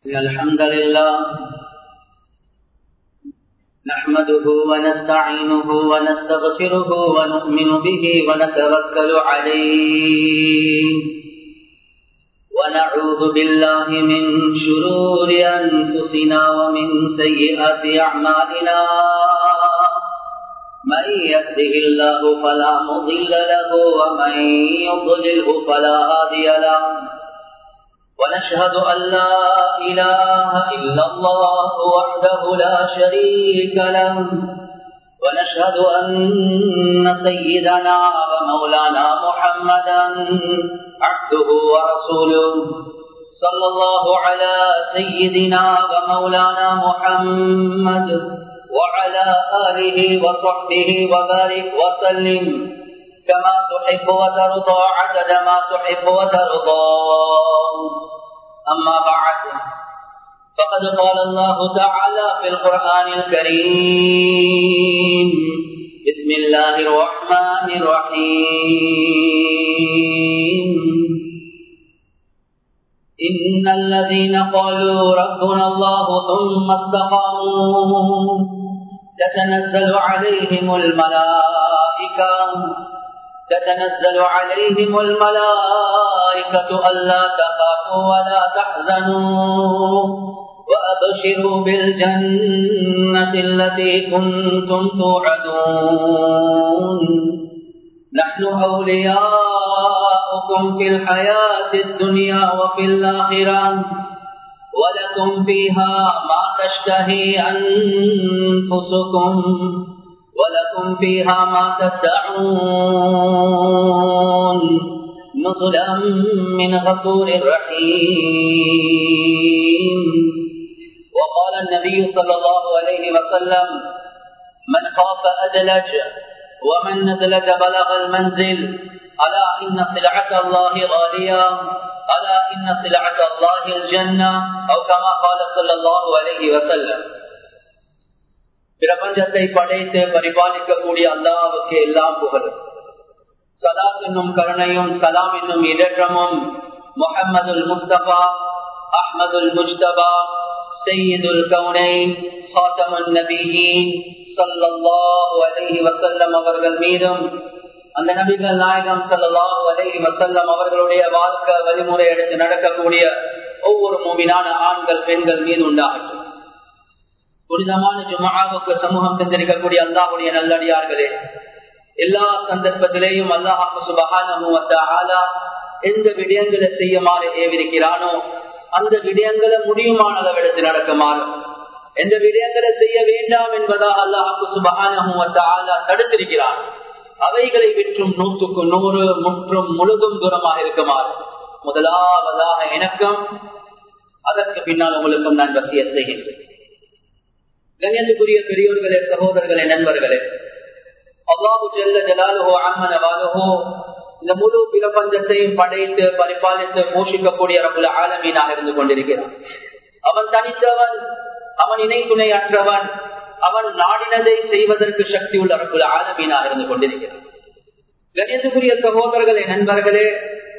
إن الحمد لله نحمده ونستعينه ونستغفره ونؤمن به ونتوكل عليه ونعوذ بالله من شرور أنفسنا ومن سيئات أعمالنا من يهده الله فلا مضل له ومن يضلله فلا هادي له ونشهد أن لا إله إلا الله وحده لا شريك له ونشهد أن سيدنا ومولانا محمدا عبده ورسوله صلى الله على سيدنا ومولانا محمد وعلى آله وصحبه وبارك وسلم كما تحب وترضى عدد ما تحب وترضى أما بعد فقد قال الله تعالى في القرآن الكريم بسم الله الرحمن الرحيم إن الذين قالوا ربنا الله ثم استقاموا تتنزل عليهم الملائكة تتنزل عليهم الملائكة ألا تخافوا ولا تحزنوا وأبشروا بالجنة التي كنتم توعدون نحن أولياؤكم في الحياة الدنيا وفي الآخرة ولكم فيها ما تشتهي أنفسكم ولكم فيها ما تدعون نزلا من غفور رحيم وقال النبي صلى الله عليه وسلم من خاف أدلج ومن ندلج بلغ المنزل ألا إن سلعة الله غالية ألا إن سلعة الله الجنة أو كما قال صلى الله عليه وسلم பிரபஞ்சத்தை படைத்து பரிபாலிக்கக்கூடிய அல்லாவுக்கு எல்லாம் புகழும் சலாத் என்னும் கருணையும் சலாம் என்னும் இடற்றமும் முகமதுல் முஸ்தபா அஹ்மதுல் முஸ்தபா சையீதுல் கவுனை சாத்தமுல் நபியின் சல்லாஹு அலஹி வசல்லம் அவர்கள் மீதும் அந்த நபிகள் நாயகம் சல்லாஹு அலஹி வசல்லம் அவர்களுடைய வாழ்க்கை வழிமுறை எடுத்து நடக்கக்கூடிய ஒவ்வொரு மூமினான ஆண்கள் பெண்கள் மீது உண்டாகட்டும் புனிதமான ஜுமாவுக்கு சமூகம் தந்திருக்கக்கூடிய அல்லாஹுடைய நல்லடியார்களே எல்லா சந்தர்ப்பத்திலேயும் அல்லாஹாக்கு சுபகான எந்த விடயங்களை செய்யுமாறு ஏவிருக்கிறானோ அந்த விடயங்களை முடியுமான அளவெடுத்து நடக்குமாறு எந்த விடயங்களை செய்ய வேண்டாம் என்பதாக அல்லாஹாக்கு சுபகான தடுத்திருக்கிறான் அவைகளை விற்றும் நூற்றுக்கு நூறு முற்றும் முழுதும் தூரமாக இருக்குமாறு முதலாவதாக எனக்கும் அதற்கு பின்னால் உங்களுக்கும் நான் வசிய செய்கின்றேன் கண்ணியத்துக்குரிய பெரியோர்களே சகோதரர்களே நண்பர்களே அல்லாஹு ஜெல்ல ஜலாலுஹோ அம்மனவாலுஹோ இந்த முழு பிரபஞ்சத்தையும் படைத்து பரிபாலித்து போஷிக்கக்கூடிய ரபுல ஆலமீனாக இருந்து கொண்டிருக்கிறான் அவன் தனித்தவன் அவன் இணை துணை அற்றவன் அவன் நாடினதை செய்வதற்கு சக்தி உள்ள ரபுல ஆலமீனாக இருந்து கொண்டிருக்கிறான் கணியத்துக்குரிய சகோதரர்களே நண்பர்களே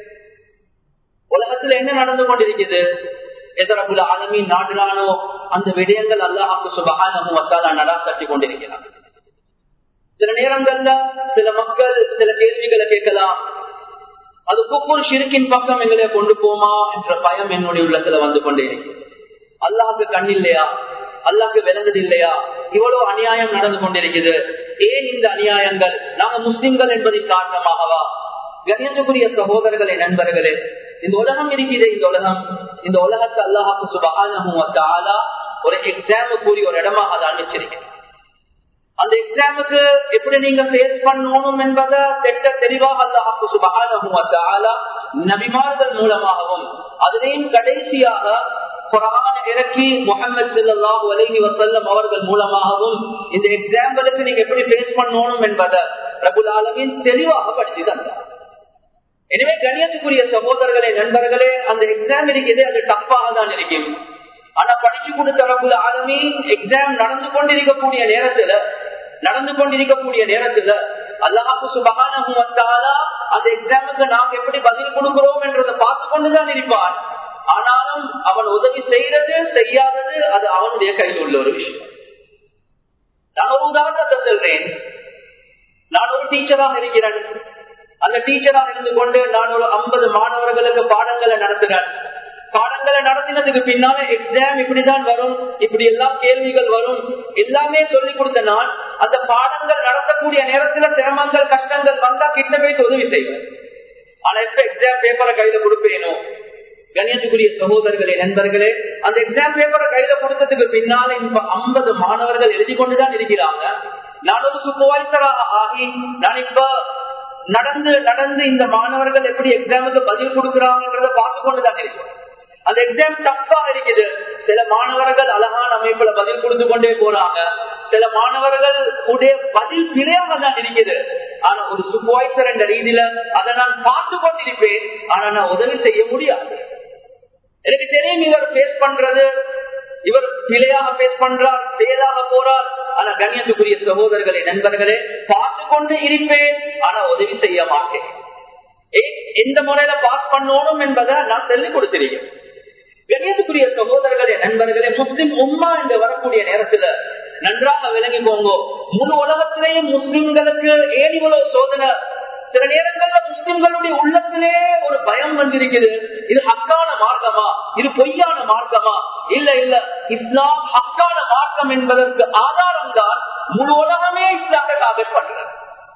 உலகத்தில் என்ன நடந்து கொண்டிருக்கிறது எதரபுல ஆலமீன் நாடுறானோ அந்த விடயங்கள் அல்லாஹாக்கு சுபகான நடா தட்டி கொண்டிருக்கிறார் சில நேரங்கள்ல சில மக்கள் சில கேள்விகளை கேட்கலாம் அது குப்பூர் ஷிருக்கின் பக்கம் எங்களை கொண்டு போமா என்ற பயம் என்னுடைய உள்ளத்துல வந்து கொண்டே அல்லாஹுக்கு கண் இல்லையா அல்லாஹுக்கு விளங்குது இல்லையா இவ்வளவு அநியாயம் நடந்து கொண்டிருக்குது ஏன் இந்த அநியாயங்கள் நாங்க முஸ்லிம்கள் என்பதின் காரணமாகவா கணியத்துக்குரிய சகோதரர்களே நண்பர்களே இந்த உலகம் இருக்குது இந்த உலகம் இந்த உலகத்தை அல்லாஹாக்கு சுபகான ஒரு எக்ஸாம் கூறி ஒரு இடமாக அதை அனுப்பிச்சிருக்கேன் அந்த எக்ஸாமுக்கு எப்படி நீங்க ஃபேஸ் பண்ணணும் என்பதை தெட்ட தெளிவாக அல்லாஹாக்கு சுபகான நபிமார்கள் மூலமாகவும் அதிலேயும் கடைசியாக குரான இறக்கி முகமது சல்லாஹூ அலஹி வசல்லம் அவர்கள் மூலமாகவும் இந்த எக்ஸாம்பிளுக்கு நீங்க எப்படி ஃபேஸ் பண்ணணும் என்பதை ரகுல் ஆலமின் தெளிவாக படிச்சு தந்தார் எனவே கணியத்துக்குரிய சகோதரர்களே நண்பர்களே அந்த எக்ஸாம் இருக்குது அது டப்பாக தான் இருக்கும் ஆனா படிச்சு கொடுத்த ரகுல் ஆலமி எக்ஸாம் நடந்து கொண்டிருக்கக்கூடிய நேரத்துல நடந்து கொண்டிருக்கக்கூடிய நேரத்துல அல்லாஹு சுபகான அந்த எக்ஸாமுக்கு நாம் எப்படி பதில் கொடுக்கிறோம் என்றதை பார்த்து கொண்டுதான் இருப்பான் ஆனாலும் அவன் உதவி செய்யறது செய்யாதது அது அவனுடைய கையில் உள்ள ஒரு விஷயம் நான் ஒரு உதாரணத்தை சொல்றேன் நான் ஒரு டீச்சராக இருக்கிறேன் அந்த டீச்சராக இருந்து கொண்டு நான் ஒரு ஐம்பது மாணவர்களுக்கு பாடங்களை நடத்துறேன் பாடங்களை நடத்தினதுக்கு பின்னால எக்ஸாம் இப்படிதான் வரும் இப்படி எல்லாம் கேள்விகள் வரும் எல்லாமே சொல்லி கொடுத்த நான் அந்த பாடங்கள் நடத்தக்கூடிய நேரத்துல சிரமங்கள் கஷ்டங்கள் வந்தா கிட்ட போய் உதவி செய்வேன் ஆனா எப்ப எக்ஸாம் பேப்பரை கையில கொடுப்பேனோ கணியத்துக்குரிய சகோதரர்களே நண்பர்களே அந்த எக்ஸாம் பேப்பரை கையில கொடுத்ததுக்கு பின்னால இப்ப ஐம்பது மாணவர்கள் எழுதி கொண்டுதான் இருக்கிறாங்க நான் ஒரு சூப்பர்வைசராக ஆகி நான் இப்ப நடந்து நடந்து இந்த மாணவர்கள் எப்படி எக்ஸாமுக்கு பதில் கொடுக்கிறாங்கிறத பார்த்து கொண்டுதான் இருக்கிறோம் அந்த எக்ஸாம் டஃபா இருக்குது சில மாணவர்கள் அழகான அமைப்புல பதில் கொடுத்து கொண்டே போறாங்க சில மாணவர்கள் உடைய பதில் பிழையாக தான் இருக்குது ஆனா ஒரு சூப்பர்வைசர் என்ற ரீதியில அதை நான் பார்த்து கொண்டிருப்பேன் ஆனா நான் உதவி செய்ய முடியாது எனக்கு தெரியும் இவர் பேஸ் பண்றது இவர் பிழையாக பேஸ் பண்றார் செயலாக போறார் ஆனா கண்ணியத்துக்குரிய சகோதரர்களே நண்பர்களே பார்த்து கொண்டு இருப்பேன் ஆனா உதவி செய்ய மாட்டேன் எந்த முறையில பாஸ் பண்ணணும் என்பதை நான் சொல்லிக் கொடுத்திருக்கேன் கணியத்துக்குரிய சகோதரர்களே நண்பர்களே முஸ்லிம் உம்மா என்று வரக்கூடிய நேரத்துல நன்றாக விளங்கிக்கோங்க முழு உலகத்திலேயும் முஸ்லிம்களுக்கு ஏன் இவ்வளவு சோதனை சில நேரங்கள்ல முஸ்லிம்களுடைய உள்ளத்திலே ஒரு பயம் வந்திருக்குது இது ஹக்கான மார்க்கமா இது பொய்யான மார்க்கமா இல்ல இல்ல இஸ்லாம் ஹக்கான மார்க்கம் என்பதற்கு ஆதாரம் தான் முழு உலகமே இஸ்லாத்தை டார்கெட் பண்றது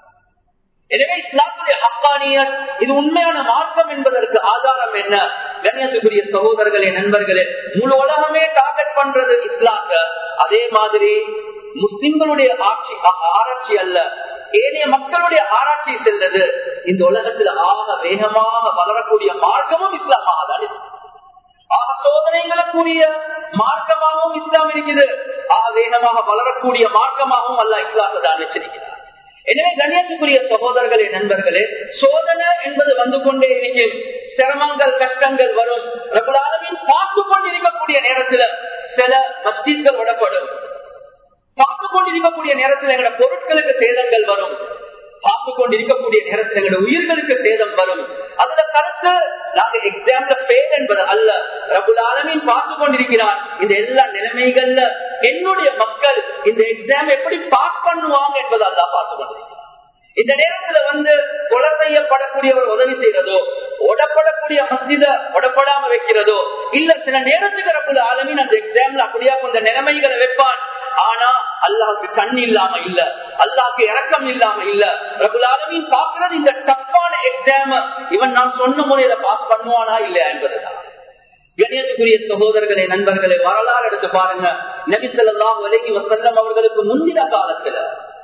எனவே இஸ்லாத்துடைய ஹக்கானியர் இது உண்மையான மார்க்கம் என்பதற்கு ஆதாரம் என்ன கண்ணியத்துக்குரிய சகோதரர்களே நண்பர்களே முழு உலகமே டார்கெட் பண்றது இஸ்லாத்த அதே மாதிரி முஸ்லிம்களுடைய ஆட்சி ஆராய்ச்சி அல்ல ஏனைய மக்களுடைய ஆராய்ச்சி செல்றது இந்த உலகத்தில் ஆக வேகமாக வளரக்கூடிய மார்க்கமும் இஸ்லாமாக தான் இருக்கு ஆக சோதனைகளுக்குரிய மார்க்கமாகவும் இஸ்லாம் இருக்குது ஆக வேகமாக வளரக்கூடிய மார்க்கமாகவும் அல்ல இஸ்லாத்தை தான் வச்சிருக்கிறார் எனவே கண்ணியத்துக்குரிய சகோதரர்களே நண்பர்களே சோதனை என்பது வந்து கொண்டே இருக்கும் சிரமங்கள் கஷ்டங்கள் வரும் ரகுலாலமின் பார்த்து கொண்டிருக்கக்கூடிய நேரத்துல சில மஸ்ஜித்கள் விடப்படும் பார்த்து கொண்டிருக்கக்கூடிய நேரத்தில் எங்களோட பொருட்களுக்கு சேதங்கள் வரும் பார்த்து கொண்டிருக்கக்கூடிய நேரத்தில் எங்களோட உயிர்களுக்கு சேதம் வரும் அதுல கருத்து நாங்க எக்ஸாம்ல ஃபெயில் என்பது அல்ல ரகுலாலமின் பார்த்து கொண்டிருக்கிறார் இந்த எல்லா நிலைமைகள்ல என்னுடைய மக்கள் இந்த எக்ஸாம் எப்படி பாஸ் பண்ணுவாங்க என்பதை அல்லா பார்த்து கொண்டிருக்கிறார் இந்த நேரத்துல வந்து கொலை செய்யப்படக்கூடியவர் உதவி செய்யறதோ ஒடப்படக்கூடிய மஸ்ஜித ஒடப்படாம வைக்கிறதோ இல்ல சில நேரத்துக்கு ரப்புல ஆலமின் அந்த எக்ஸாம்ல அப்படியா கொஞ்சம் நிலைமைகளை வைப்பான் ஆனா அல்லாவுக்கு கண் இல்லாம இல்ல அல்லாவுக்கு இறக்கம் இல்லாம இல்ல ரகுல் ஆலமின் பாக்குறது இந்த டப்பான எக்ஸாம் இவன் நான் சொன்ன முறையில பாஸ் பண்ணுவானா இல்லையா என்பதுதான் கணியத்துக்குரிய சகோதரர்களே நண்பர்களே வரலாறு எடுத்து பாருங்க நபிசல்லாம் விலகி வசல்லம் அவர்களுக்கு முந்தின காலத்துல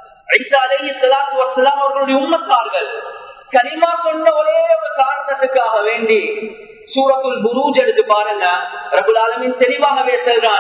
அவர்களுடைய உம்மத்தார்கள் கனிமா சொன்ன ஒரே ஒரு காரணத்துக்காக வேண்டி சூரத்துல் புரூஜ் எடுத்து பாருங்க ரகுல் ஆலமின் தெளிவாகவே செல்றான்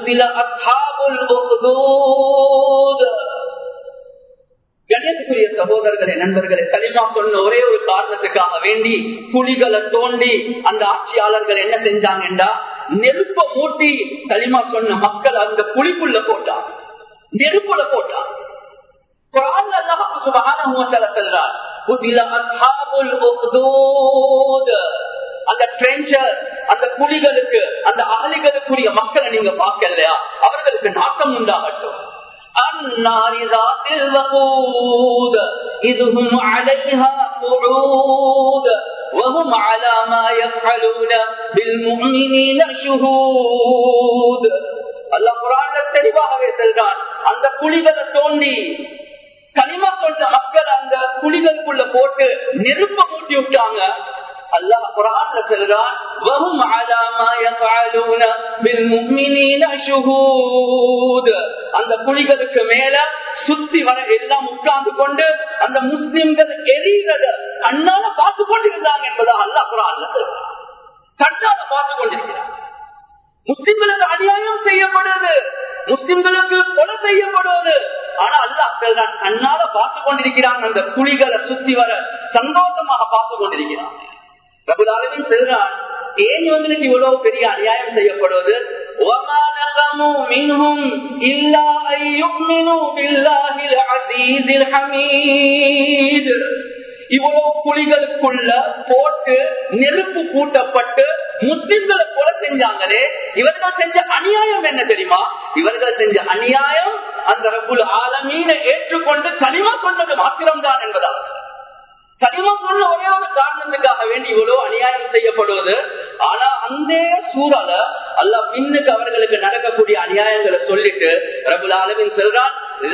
கணேசக்குரிய சகோதரர்களே நண்பர்களே களிமா சொன்ன ஒரே ஒரு காரணத்துக்காக வேண்டி புலிகளை தோண்டி அந்த ஆட்சியாளர்கள் என்ன செஞ்சாங்கன்றா நெருப்ப மூட்டி களிமா சொன்ன மக்கள் அந்த புலிக்குள்ள போட்டான் நெருப்புல போட்டான் குரான் அல்லாஹ் சுபஹானஹு வ தஆலா சொல்றார் குதில அஸ்ஹாபுல் உக்தூத் அந்த ட்ரெஞ்சர் அந்த புலிகளுக்கு அந்த அகலிகளுக்குரிய மக்களை நீங்க பார்க்கலையா அவர்களுக்கு நாட்டம் உண்டாகட்டும் النار ذات الوقود إذ هم عليها قعود وهم على ما يفعلون بالمؤمنين شهود அல்லா குரான்ல தெளிவாகவே செல்றான் அந்த குழிகளை தோண்டி களிமா சொன்ன மக்கள் அந்த குழிகளுக்குள்ள போட்டு நெருப்ப மூட்டி விட்டாங்க அல்லாஹ் குரான்ல சொல்றான் வஹும் அலா மா யஃஅலூன பில் முஃமினீன ஷுஹூத் அந்த புலிகளுக்கு மேல சுத்தி வர எல்லாம் உட்கார்ந்து கொண்டு அந்த முஸ்லிம்கள் எரிகிறத கண்ணால பார்த்து கொண்டிருந்தாங்க என்பதா அல்லாஹ் குரான்ல சொல்றான் கண்ணால பார்த்து கொண்டிருக்கிறார் முஸ்லிம்களுக்கு அநியாயம் செய்யப்படுது முஸ்லிம்களுக்கு கொலை செய்யப்படுவது ஆனா அல்லாஹ் நான் கண்ணால பார்த்து கொண்டிருக்கிறான் அந்த புலிகளை சுத்தி வர சந்தோஷமாக பார்த்து கொண்டிருக்கிறான் பிரபுதாலவின் செல்றான் ஏன் இவங்களுக்கு இவ்வளவு பெரிய அநியாயம் செய்யப்படுவது இவ்வளவு புலிகளுக்குள்ள போட்டு நெருப்பு கூட்டப்பட்டு முஸ்லிம்களை செஞ்சாங்களே இவர்கள் செஞ்ச அநியாயம் என்ன தெரியுமா இவர்கள் செஞ்ச அநியாயம் அந்த ரப்புல் ஆலமீனை ஏற்றுக்கொண்டு களிமா சொன்னது மாத்திரம்தான் என்பதாக களிமா சொன்ன ஒரே ஒரு காரணத்துக்காக வேண்டி இவ்வளவு அநியாயம் செய்யப்படுவது ஆனா அந்த சூழல அல்ல பின்னுக்கு அவர்களுக்கு நடக்கக்கூடிய அநியாயங்களை சொல்லிட்டு ரபுல் ஆலமின் சொல்றான்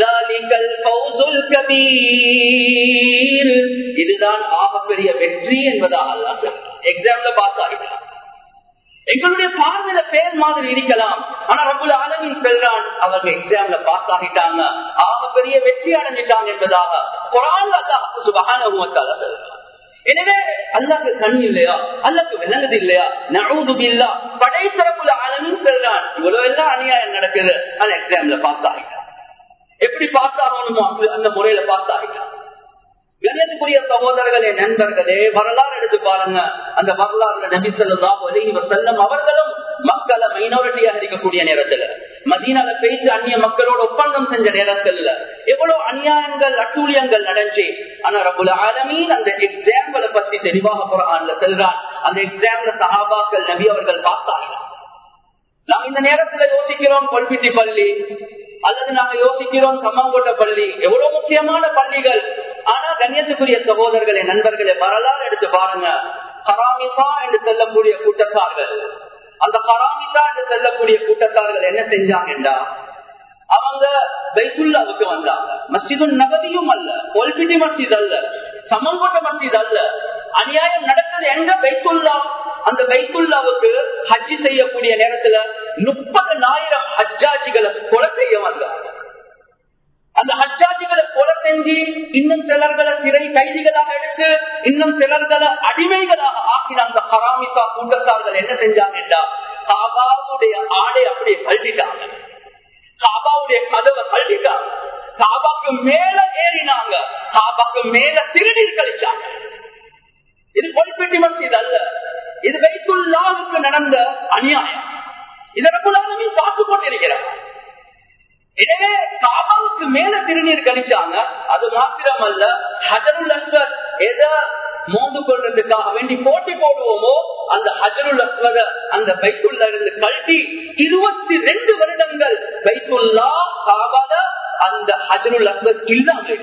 இதுதான் ஆகப்பெரிய வெற்றி என்பதாக அல்ல எக்ஸாம்ல பாஸ் ஆகிட்டான் எங்களுடைய பார்வையில பேர் மாதிரி இருக்கலாம் ஆனா ரபுல் ஆலமின் செல்றான் அவங்க எக்ஸாம்ல பாஸ் ஆகிட்டாங்க ஆக பெரிய வெற்றி அடைஞ்சிட்டாங்க என்பதாக குரான் அல்லாஹ் சுபகான சொல்றான் எனவே அல்லாக்கு கண் இல்லையா அல்லாக்கு விளங்குது இல்லையா நழுது இல்லா படைத்தரப்புல ஆலமின் செல்றான் இவ்வளவு எல்லாம் அநியாயம் நடக்குது அந்த எக்ஸாம்ல பாஸ் ஆகிட்டான் எப்படி பாஸ் ஆகணுமோ அந்த முறையில பாஸ் ஆகிட்டான் கணியத்துக்குரிய சகோதரர்களே நண்பர்களே வரலாறு எடுத்து பாருங்க அந்த வரலாறுல நபி சொல்லா செல்லம் அவர்களும் மக்களை மைனாரிட்டியாக இருக்கக்கூடிய நேரத்துல மதீனால பேசி அந்நிய மக்களோட ஒப்பந்தம் செஞ்ச நேரத்துல எவ்வளவு அநியாயங்கள் அட்டூழியங்கள் நடந்துச்சு ஆனா ரபுல் ஆலமீன் அந்த எக்ஸாம்பிளை பத்தி தெளிவாக குரான்ல செல்றான் அந்த எக்ஸாம்ல சஹாபாக்கள் நபி அவர்கள் பார்த்தார்கள் நாம் இந்த நேரத்துல யோசிக்கிறோம் கொல்பிட்டி பள்ளி அல்லது நாங்க யோசிக்கிறோம் சம்மங்கோட்ட பள்ளி எவ்வளவு முக்கியமான பள்ளிகள் ஆனா கண்ணியத்துக்குரிய சகோதரர்களே நண்பர்களே வரலாறு எடுத்து பாருங்க ஹராமிசா என்று செல்லக்கூடிய கூட்டத்தார்கள் அந்த ஹராமிசா என்று செல்லக்கூடிய கூட்டத்தார்கள் என்ன செஞ்சாங்கன்றா அவங்க பைத்துல்லாவுக்கு வந்தாங்க மஸ்ஜிது நபதியும் அல்ல கொல்பிட்டி மஸ்ஜித் அல்ல சமங்கோட்ட மஸ்ஜித் அல்ல அநியாயம் நடந்தது எங்க பைத்துல்லா அந்த பைத்துல்லாவுக்கு ஹஜ்ஜி செய்யக்கூடிய நேரத்துல முப்பதனாயிரம் ஹஜ்ஜாஜிகளை கொலை செய்ய வந்தாங்க அந்த ஹஜ்ஜாஜிகளை கொலை செஞ்சு இன்னும் சிலர்களை சிறை கைதிகளாக எடுத்து இன்னும் சிலர்களை அடிமைகளாக ஆக்கின அந்த ஹராமிசா கூட்டத்தார்கள் என்ன செஞ்சாங்கன்றா காபாவுடைய ஆடை அப்படியே கழட்டிட்டாங்க காபாவுடைய கதவை கழட்டிட்டாங்க காபாக்கு மேல ஏறினாங்க காபாக்கு மேல திருநீர் கழிச்சாங்க இது கொல்பெட்டி மஸ்ஜித் அல்ல இது வைத்துள்ளாவுக்கு நடந்த அநியாயம் இதற்குள்ளாலுமே பார்த்து கொண்டிருக்கிறார் எனவே காபாவுக்கு மேல திருநீர் கழிச்சாங்க அது மாத்திரமல்ல ஹஜருல் அஸ்வர் எதை மோந்து கொள்றதுக்காக வேண்டி போட்டி போடுவோமோ அந்த ஹஜருல் அஸ்வத அந்த பைத்துள்ள இருந்து கழட்டி இருபத்தி ரெண்டு வருடங்கள் பைத்துல்லா காபால அந்த ஹஜருல் அஸ்வத் இல்லாமல்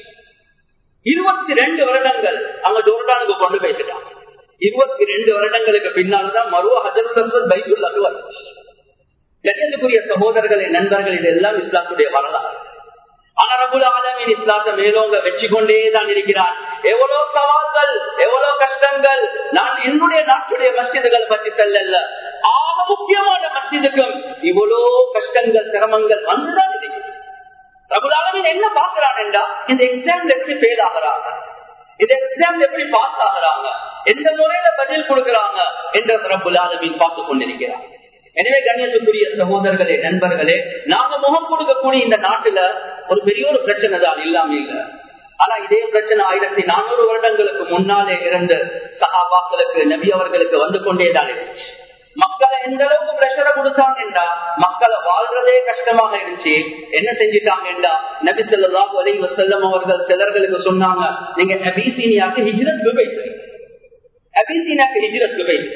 இருபத்தி ரெண்டு வருடங்கள் அங்க ஜோர்டானுக்கு கொண்டு போயிட்டாங்க இருபத்தி ரெண்டு வருடங்களுக்கு பின்னால்தான் மருவ ஹஜருல் அஸ்வத் பைத்துல்லாக்கு வந்துச்சு கண்ணியத்துக்குரிய சகோதரர்களே நண்பர்கள் இதெல்லாம் இஸ்லாத்துடைய வரலாறு ஆனா ரபுல் ஆலமின் இஸ்லாத்தை மேலோங்க வச்சு கொண்டே தான் இருக்கிறான் எவ்வளவு சவால்கள் எவ்வளவு கஷ்டங்கள் நான் என்னுடைய நாட்டுடைய மஸ்ஜிதுகள் பற்றி செல்லல ஆக முக்கியமான மஸ்ஜிதுக்கும் இவ்வளோ கஷ்டங்கள் சிரமங்கள் வந்துதான் இருக்கு ரபுல் ஆலமின் என்ன பாக்குறான் என்றா இந்த எக்ஸாம் எப்படி ஃபெயில் ஆகிறாங்க இந்த எக்ஸாம் எப்படி பாஸ் ஆகுறாங்க எந்த முறையில பதில் கொடுக்கறாங்க என்ற ரபுல் ஆலமின் பார்த்து கொண்டிருக்கிறான் எனவே கண்ணியத்துக்குரிய சகோதரர்களே நண்பர்களே நாங்க முகம் கொடுக்கக்கூடிய இந்த நாட்டுல ஒரு பெரிய ஒரு பிரச்சனை தான் இல்லாம இல்ல ஆனா இதே பிரச்சனை ஆயிரத்தி நானூறு வருடங்களுக்கு முன்னாலே இருந்த சகாபாக்களுக்கு நபி அவர்களுக்கு வந்து கொண்டேதான் இருந்துச்சு மக்களை எந்த அளவுக்கு பிரஷரை கொடுத்தாங்கன்றா மக்களை வாழ்றதே கஷ்டமாக இருந்துச்சு என்ன செஞ்சுட்டாங்கன்றா நபி சொல்லலாம் ஒலை செல்லம் அவர்கள் சிலர்களுக்கு சொன்னாங்க நீங்க அபிசீனியாக்கு ஹிஜ்ரத் போயிட்டு அபிசீனியாக்கு ஹிஜ்ரத் போயிட்டு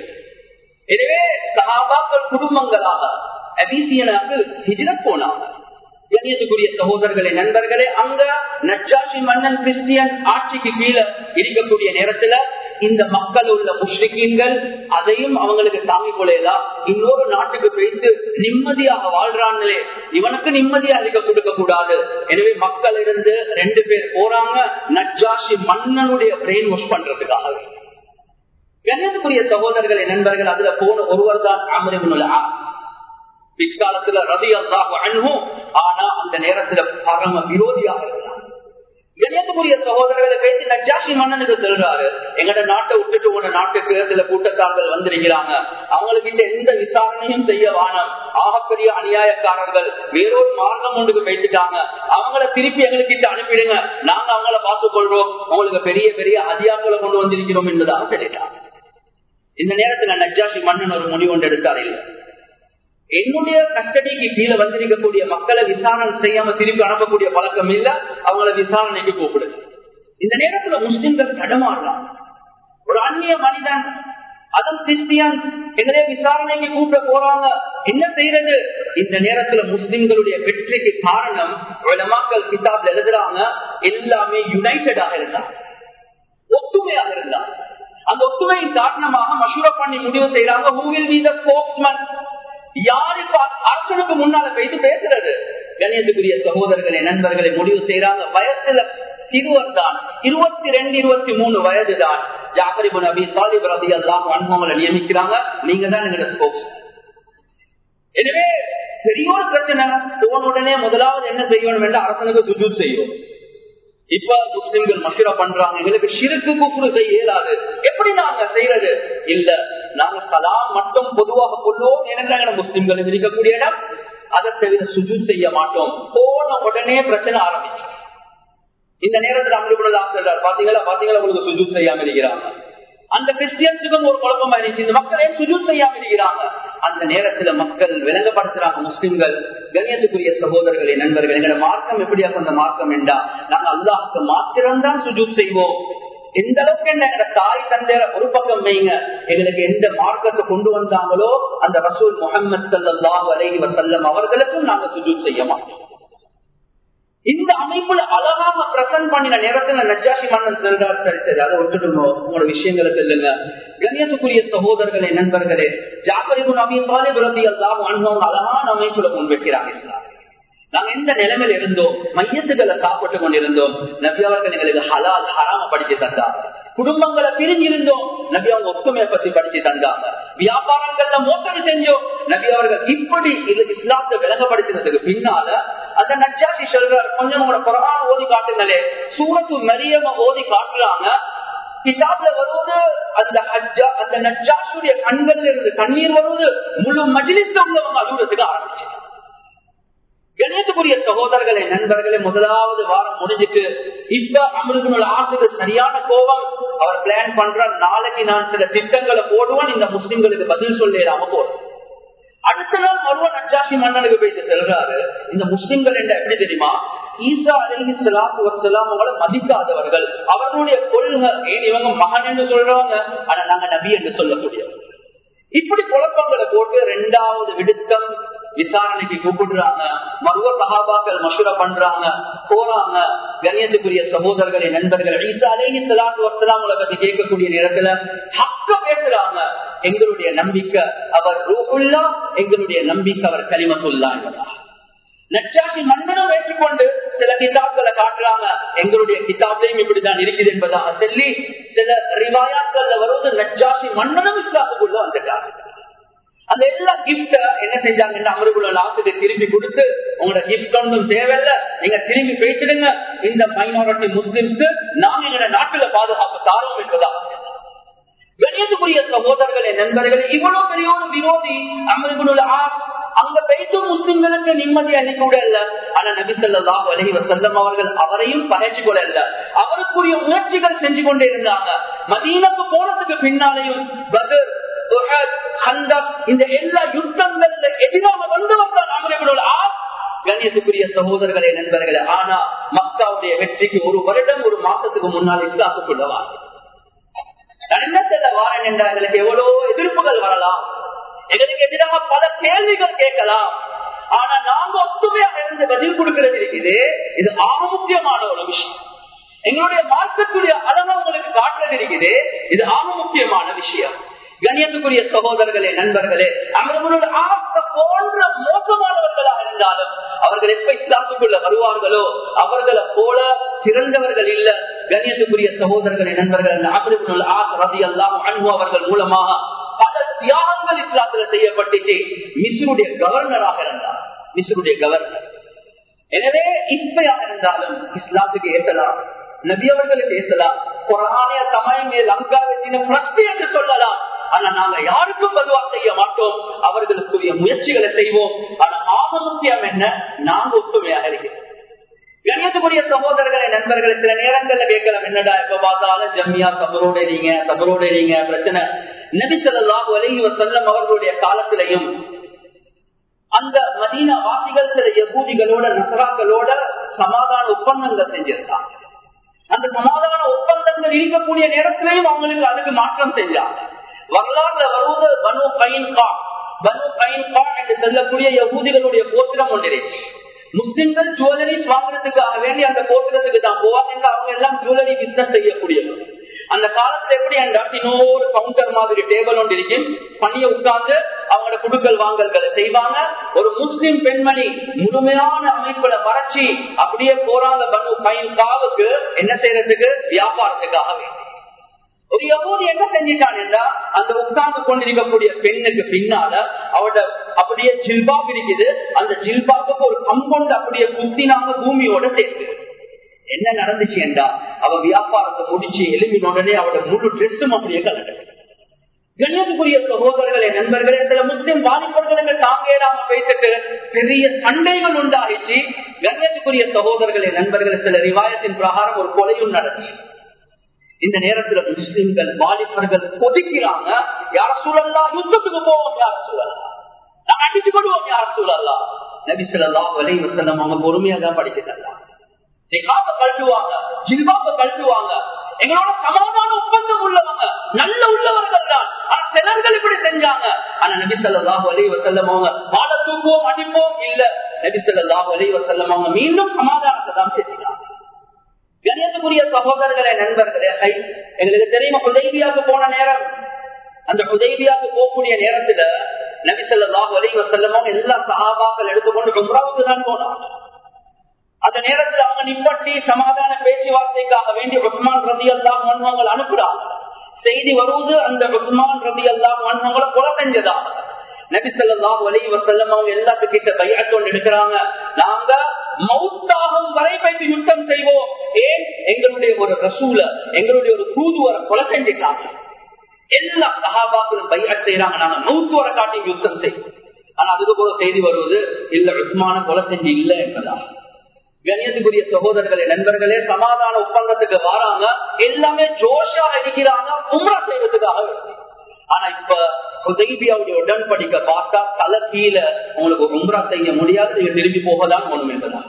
எனவே சகாபாக்கள் குடும்பங்களாக அபிசியனாக்கு ஹிஜ்ரத் போனாங்க கண்ணியத்துக்குரிய சகோதரர்களே நண்பர்களே அங்க நச்சாசி மன்னன் கிறிஸ்டியன் ஆட்சிக்கு கீழே இருக்கக்கூடிய நேரத்துல இந்த மக்கள் உள்ள முஸ்லிக்கீன்கள் அதையும் அவங்களுக்கு தாங்கிக் கொள்ளலாம் இன்னொரு நாட்டுக்கு போயிட்டு நிம்மதியாக வாழ்றாங்களே இவனுக்கு நிம்மதியா அளிக்க கொடுக்க கூடாது எனவே மக்கள் இருந்து ரெண்டு பேர் போறாங்க நச்சாசி மன்னனுடைய பிரெயின் வாஷ் பண்றதுக்காக கண்ணியத்துக்குரிய சகோதரர்களை நண்பர்கள் அதுல போன ஒருவர் தான் அமரிபுல் பிற்காலத்துல ரவி அல்லாஹ் அணுகும் ஆனா அந்த நேரத்துல பரம விரோதியாக இருந்தார் கண்ணியத்துக்குரிய சகோதரர்களை பேசி நஜாஷி மன்னனுக்கு சொல்றாரு எங்கட நாட்டை விட்டுட்டு உன நாட்டுக்கு சில கூட்டத்தார்கள் வந்திருக்கிறாங்க அவங்களுக்கு எந்த விசாரணையும் செய்ய வானம் ஆகப்பெரிய அநியாயக்காரர்கள் வேறொரு மார்க்கம் ஒன்றுக்கு பேசிட்டாங்க அவங்கள திருப்பி எங்களுக்கு அனுப்பிடுங்க நாங்க அவங்கள பார்த்துக் கொள்றோம் உங்களுக்கு பெரிய பெரிய அதிகாரங்களை கொண்டு வந்திருக்கிறோம் என்பதாக சொல்லிட்டாங்க இந்த நேரத்துல நஜாஷி மன்னன் ஒரு முடிவு ஒன்று எடுத்தார் இல்லை என்னுடைய கஸ்டடிக்கு கீழே வந்திருக்கக்கூடிய மக்களை விசாரணை செய்யாம திருப்பி அனுப்பக்கூடிய பழக்கம் இல்ல அவங்கள விசாரணைக்கு கூப்பிடுது இந்த நேரத்துல முஸ்லிம்கள் தடமாடுறாங்க ஒரு அந்நிய மனிதன் அதுவும் கிறிஸ்டியன் எங்களைய விசாரணைக்கு கூப்பிட போறாங்க என்ன செய்யறது இந்த நேரத்துல முஸ்லிம்களுடைய வெற்றிக்கு காரணம் மக்கள் கிதாப்ல எழுதுறாங்க எல்லாமே யுனைடெடாக இருந்தாங்க ஒத்துமையாக இருந்தாங்க அந்த ஒத்துமையின் காரணமாக மசூர பண்ணி முடிவு செய்யறாங்க ஹூவில் மீத ஸ்போக்ஸ்மேன் யாரு அரசனுக்கு முன்னால போயிட்டு பேசுறது கணியத்துக்குரிய சகோதரர்களை நண்பர்களை முடிவு செய்யறாங்க வயசுல சிறுவர் தான் இருபத்தி ரெண்டு இருபத்தி மூணு வயது தான் ஜாபரிபு நபி சாலிப் ரபி எல்லாம் அனுபவங்களை நியமிக்கிறாங்க நீங்க தான் எங்களோட ஸ்போக்ஸ் எனவே பெரிய ஒரு பிரச்சனை போன உடனே முதலாவது என்ன செய்யணும் என்று அரசனுக்கு சுஜூத் செய்யும் இப்ப முஸ்லிம்கள் மஷூரா பண்றாங்க எங்களுக்கு சிறுக்கு கூப்பிடு செய்ய இயலாது எப்படி நாங்க செய்யறது இல்ல நாங்க சலாம் மட்டும் பொதுவாக கொள்வோம் ஏனென்றாங்க முஸ்லிம்கள் இருக்கக்கூடிய இடம் அதை தவிர சுஜூத் செய்ய மாட்டோம் போன உடனே பிரச்சனை ஆரம்பிச்சு இந்த நேரத்தில் அமிர்புள்ள ஆசிரியர் பாத்தீங்களா பாத்தீங்களா உங்களுக்கு சுஜூத் செய்யாம இருக்கிறாங்க அந்த கிறிஸ்டியன்ஸுக்கும் ஒரு குழப்பமா இருந்துச்சு இந்த மக்களே சுஜூத் செய்யாம இருக்கிறாங்க அந்த நேரத்துல மக்கள் விளங்கப்படுத்துறாங்க முஸ்லிம்கள் கண்ணியத்துக்குரிய சகோதரர்களே நண்பர்கள் எங்களோட மார்க்கம் எப்படியா அந்த மார்க்கம் என்றா நாங்க அல்லாஹுக்கு மாத்திரம்தான் சுஜூத் செய்வோம் எந்த அளவுக்கு என்ன எங்க தாய் தந்தை ஒரு பக்கம் வைங்க எங்களுக்கு எந்த மார்க்கத்தை கொண்டு வந்தாங்களோ அந்த ரசூல் முகமது சல்லாஹ் அலைஹி வசல்லம் அவர்களுக்கும் நாங்க சுஜூத் செய்ய மாட்டோம் இந்த அமைப்புல அழகாக பிரசன்ட் பண்ணின நேரத்துல நஜாஷி மன்னன் செல்றார் சரி சரி அதை விட்டுடணும் உங்களோட விஷயங்களை சொல்லுங்க கண்ணியத்துக்குரிய சகோதரர்களே நண்பர்களே ஜாபரிபு நபி சாலிபுரதி எல்லாம் அனுபவம் அழகான அமைப்புல முன்வைக்கிறாங்க இஸ்லாம் நாங்க எந்த நிலைமையில இருந்தோம் மையத்துக்களை சாப்பிட்டு கொண்டிருந்தோம் நபி அவர்கள் எங்களுக்கு ஹலால் ஹராம படிச்சு தந்தாங்க குடும்பங்களை பிரிஞ்சிருந்தோம் நபி அவங்க ஒத்துமையை பத்தி படிச்சு தந்தாங்க வியாபாரங்கள்ல மோசடி செஞ்சோம் நபி அவர்கள் இப்படி இது இஸ்லாத்தை விளங்கப்படுத்தினதுக்கு பின்னால அந்த நச்சாசி சொல்றார் கொஞ்சம் உங்களோட குரான ஓதி காட்டுங்களே சூரத்து மரியம ஓதி காட்டுறாங்க கிதாப்ல வருவது அந்த ஹஜ்ஜா அந்த நச்சாசுடைய கண்கள்ல இருந்து கண்ணீர் வருவது முழு மஜிலிஸ்ல உள்ளவங்க அழுகுறதுக்கு ஆரம்பிச்சு கணேசக்குரிய சகோதரர்களே நண்பர்களே முதலாவது வாரம் முடிஞ்சிட்டு இப்ப அமிர்தனுள்ள ஆசுக்கு சரியான கோபம் அவர் பிளான் பண்ற நாளைக்கு நான் சில திட்டங்களை போடுவேன் இந்த முஸ்லிம்களுக்கு பதில் சொல்லிடாம போறேன் அடுத்த நாள் மருவ நஜாசி மன்னனுக்கு போயிட்டு செல்றாரு இந்த முஸ்லிம்கள் என்ன எப்படி தெரியுமா ஈசா அலி சலாத்து வசலாம் அவங்களை மதிக்காதவர்கள் அவர்களுடைய கொள்கை ஏன் இவங்க மகன் என்று சொல்றவங்க ஆனா நாங்க நபி என்று சொல்லக்கூடியவங்க இப்படி குழப்பங்களை போட்டு ரெண்டாவது விடுத்தம் விசாரணைக்கு கூப்பிடுறாங்க மருவ சகாபாக்கள் மசூர பண்றாங்க போறாங்க கணியத்துக்குரிய சகோதரர்களை நண்பர்கள் ஈசாலே சலாத்து வசலாமலை பத்தி கேட்கக்கூடிய நேரத்துல ஹக்க பேசுறாங்க எங்களுடைய நம்பிக்கை அவர் ரூபுல்லா எங்களுடைய நம்பிக்கை அவர் கனிமத்துல்லா என்பதா நச்சாசி மன்னனும் ஏற்றுக்கொண்டு சில கிதாப்களை காட்டுறாங்க எங்களுடைய கிதாப்லையும் இப்படிதான் இருக்குது என்பதாக சொல்லி சில ரிவாயாக்கள்ல வருவது நச்சாசி மன்னனும் இஸ்லாத்துக்குள்ள வந்துட்டாங்க அந்த எல்லா கிஃப்ட என்ன செஞ்சாங்கன்னா அமருக்குள்ள லாசுக்கு திரும்பி கொடுத்து உங்களோட கிஃப்ட் ஒன்றும் தேவையில்ல நீங்க திரும்பி பேசிடுங்க இந்த மைனாரிட்டி முஸ்லிம்ஸ்க்கு நாங்க எங்களோட நாட்டுல பாதுகாப்பு தாரோம் என்பதாக கணியத்துக்குரிய சகோதரர்களே நண்பர்களே இவ்வளவு பெரிய ஒரு விரோதி அமருக்குள்ள அங்க பேச்சு முஸ்லிம்களுக்கு நிம்மதி அளிக்கூட இல்ல ஆனா நபிசல்லாஹ் அலஹி வசல்லம் அவர்கள் அவரையும் பகைச்சு கூட இல்ல அவருக்குரிய முயற்சிகள் செஞ்சு கொண்டே இருந்தாங்க மதீனக்கு போனதுக்கு பின்னாலேயும் பதர் இந்த எல்லா யுத்தங்கள்ல எதிராக வந்தவர் தான் அமரங்களோட கண்ணியத்துக்குரிய சகோதரர்களே நண்பர்களே ஆனா மக்காவுடைய வெற்றிக்கு ஒரு வருடம் ஒரு மாசத்துக்கு முன்னால் இஸ்லாத்துக்குள்ளவார் நான் என்ன செல்ல வாரன் என்றால் எங்களுக்கு எவ்வளவு எதிர்ப்புகள் வரலாம் எங்களுக்கு எதிராக பல கேள்விகள் கேட்கலாம் ஆனா நாங்க ஒத்துமையாக இருந்து பதில் கொடுக்கிறது இருக்குது இது ஆக முக்கியமான ஒரு விஷயம் எங்களுடைய மார்க்கத்துடைய அளவு உங்களுக்கு காட்டுறது இருக்குது இது ஆக முக்கியமான விஷயம் கண்ணியத்துக்குரிய சகோதரர்களே நண்பர்களே அவர்களோட ஆசை போன்ற மோசமானவர்களாக இருந்தாலும் அவர்கள் எப்ப இஸ்லாத்துக்குள்ள வருவார்களோ அவர்களை போல சிறந்தவர்கள் இல்ல கண்ணியத்துக்குரிய சகோதரர்களே நண்பர்கள் அவர்களுடைய ஆசை ரதி அல்லாம் அன்பு அவர்கள் மூலமாக பல தியாகங்கள் இஸ்லாத்துல செய்யப்பட்டுச்சு மிஸ்ருடைய கவர்னராக இருந்தார் மிஸ்ருடைய கவர்னர் எனவே இப்பயாக இருந்தாலும் இஸ்லாத்துக்கு ஏற்றலாம் நபி அவர்களுக்கு ஏற்றலாம் குரானிய சமயம் லங்கா வெற்றின பிரஸ்தி என்று சொல்லலாம் ஆனா நாங்க யாருக்கும் பதுவா செய்ய மாட்டோம் அவர்களுக்குரிய முயற்சிகளை செய்வோம் ஆனா ஆக முக்கியம் என்ன நாங்க ஒத்துமையாக இருக்கிறோம் கணியத்துக்குரிய சகோதரர்களை நண்பர்கள் சில நேரங்கள்ல கேட்கலாம் என்னடா எப்ப பார்த்தாலும் ஜம்மியா சபரோட இருங்க சபரோட இருங்க பிரச்சனை நபிசல்லாஹு அலஹி வசல்லம் அவர்களுடைய காலத்திலையும் அந்த மதீன வாசிகள் சில யகூதிகளோட நசராக்களோட சமாதான ஒப்பந்தங்கள் செஞ்சிருக்காங்க அந்த சமாதான ஒப்பந்தங்கள் இருக்கக்கூடிய நேரத்திலையும் அவங்களுக்கு அதுக்கு மாற்றம் செஞ்சாங்க வரலாறுல வருவது பனு கைன்கா பனு கைன்கா என்று சொல்லக்கூடிய யகூதிகளுடைய போத்திரம் ஒன்றிருச்சு முஸ்லிம்கள் ஜுவல்லரிஸ் வாங்குறதுக்காக வேண்டி அந்த போத்திரத்துக்கு தான் போவாங்க அவங்க எல்லாம் ஜுவல்லரி பிசினஸ் செய்யக்கூடியவங்க அந்த காலத்துல எப்படி என்றால் இன்னொரு கவுண்டர் மாதிரி டேபிள் ஒன்று இருக்கு பணிய உட்கார்ந்து அவங்களோட குடுக்கல் வாங்கல்களை செய்வாங்க ஒரு முஸ்லிம் பெண்மணி முழுமையான அமைப்புல மறைச்சி அப்படியே போறாங்க பனு பையன் காவுக்கு என்ன செய்யறதுக்கு வியாபாரத்துக்காக வேண்டி ஒரு யகூதி என்ன செஞ்சிட்டான் என்றா அந்த உட்கார்ந்து கொண்டிருக்கக்கூடிய பெண்ணுக்கு பின்னால அவட அப்படியே ஜில்பாப் இருக்குது அந்த ஜில்பாப்புக்கு ஒரு கம்பவுண்ட் அப்படியே குத்தினாங்க பூமியோட சேர்த்து என்ன நடந்துச்சு என்றா அவ வியாபாரத்தை முடிச்சு எழுப்பின உடனே அவட முழு ட்ரெஸ்ஸும் அப்படியே கலந்து கண்ணியத்துக்குரிய சகோதரர்களே நண்பர்களே சில முஸ்லிம் வாலிபர்களுக்கு தாங்க இல்லாம பேசிட்டு பெரிய சண்டைகள் உண்டாகிச்சு கண்ணியத்துக்குரிய சகோதரர்களே நண்பர்களே சில ரிவாயத்தின் பிரகாரம் ஒரு கொலையும் நடந்துச்சு இந்த நேரத்துல முஸ்லிம்கள் வாலிபர்கள் ஒதுக்கிறாங்க யார சூழல்லாம் யுத்தத்துக்கு போவோம் யார சூழல்லாம் நாங்க அடிச்சு கொள்வோம் யார சூழல்லாம் நபி சொல்லலாம் வலை வசல்லம் அவங்க பொறுமையா தான் படிச்சுக்கலாம் நிகாப கழட்டுவாங்க ஜில்பாப கழட்டுவாங்க எங்களோட சமாதான ஒப்பந்தம் உள்ளவங்க நல்ல உள்ளவர்கள் தான் ஆனா சிலர்கள் இப்படி செஞ்சாங்க ஆனா நபி சொல்லாஹு அலி வசல்லம் அவங்க வாழ தூக்குவோம் அடிப்போம் இல்ல நபி சொல்லாஹு அலி வசல்லம் அவங்க மீண்டும் சமாதானத்தை தான் பேசினாங்க கணியத்துக்குரிய சகோதரர்களே நண்பர்களே எங்களுக்கு தெரியுமா உதவியாக போன நேரம் அந்த உதவியாக போகக்கூடிய நேரத்துல நபிசல்லாஹு அலி வசல்லமும் எல்லா சகாபாக்கள் எடுத்துக்கொண்டு உம்ராவுக்கு தான் போனாங்க அந்த நேரத்தில் அவங்க நிப்பட்டி சமாதான பேச்சுவார்த்தைக்காக வேண்டி உஸ்மான் ரதி அல்லா மன்மங்கள் அனுப்புறாங்க செய்தி வருவது அந்த உஸ்மான் ரதி அல்லா மன்மங்களை கொலை செஞ்சதா நபிசல்லாஹு அலி வசல்லம் அவங்க எல்லாத்துக்கிட்ட பையத்தோடு எடுக்கிறாங்க நாங்க மௌத்தாகும் வரை போயிட்டு யுத்தம் செய்வோம் ஏன் எங்களுடைய ஒரு ரசூல எங்களுடைய ஒரு தூதுவரை கொலை செஞ்சுட்டாங்க எல்லா சகாபாக்களும் பைய செய்யறாங்க நாங்க மௌத்துவரை காட்டி யுத்தம் செய்வோம் ஆனா அதுக்கு ஒரு செய்தி வருவது இல்ல உஸ்மான கொலை செஞ்சு இல்லை என்பதா கணியத்துக்குரிய சகோதரர்களே நண்பர்களே சமாதான ஒப்பந்தத்துக்கு வராங்க எல்லாமே ஜோஷா இருக்கிறாங்க உம்ரா செய்வதற்காக ஆனா இப்ப உதவியாவுடைய உடன்படிக்க பார்த்தா தலை கீழே உங்களுக்கு உம்ரா செய்ய முடியாது நீங்க திரும்பி போகதான் ஒண்ணும் என்பதான்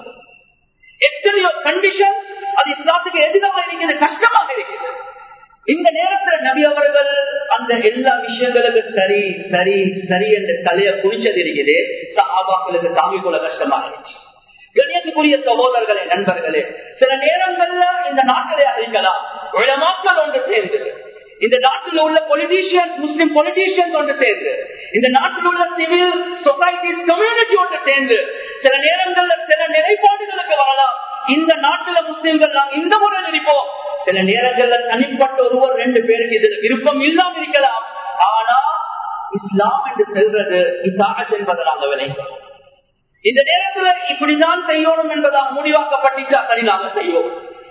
எத்தனையோ கண்டிஷன் அது இஸ்லாத்துக்கு எதிராக இருக்கிறது கஷ்டமாக இருக்குது இந்த நேரத்துல நபி அவர்கள் அந்த எல்லா விஷயங்களுக்கு சரி சரி சரி என்ற தலையை குளிச்சது இருக்குது சஹாபாக்களுக்கு தாங்கிக் கொள்ள கஷ்டமாக இருந்துச்சு கணியத்துக்குரிய சகோதரர்களே நண்பர்களே சில நேரங்கள்ல இந்த நாட்டிலே அறிக்கலாம் உலமாக்கள் ஒன்று சேர்ந்து இந்த நாட்டில் உள்ள பொலிட்டீஷியன்ஸ் முஸ்லிம் பொலிட்டீஷியன்ஸ் ஒன்று சேர்ந்து இந்த நாட்டில் உள்ள சிவில் சொசைட்டிஸ் கம்யூனிட்டி ஒன்று சேர்ந்து சில நேரங்கள்ல சில நிலைப்பாடுகளுக்கு வரலாம் இந்த நாட்டுல முஸ்லிம்கள் நாங்க இந்த முறையில் இருப்போம் சில நேரங்கள்ல தனிப்பட்ட ஒருவர் ரெண்டு பேருக்கு இதுல விருப்பம் இல்லாம இருக்கலாம் ஆனா இஸ்லாம் என்று செல்றது இசாகத் என்பதை நாங்க விளைக்கிறோம் இந்த நேரத்துல இப்படிதான் செய்யணும் என்பதாக முடிவாக்கப்பட்டுச்சா சரி நாங்க செய்வோம்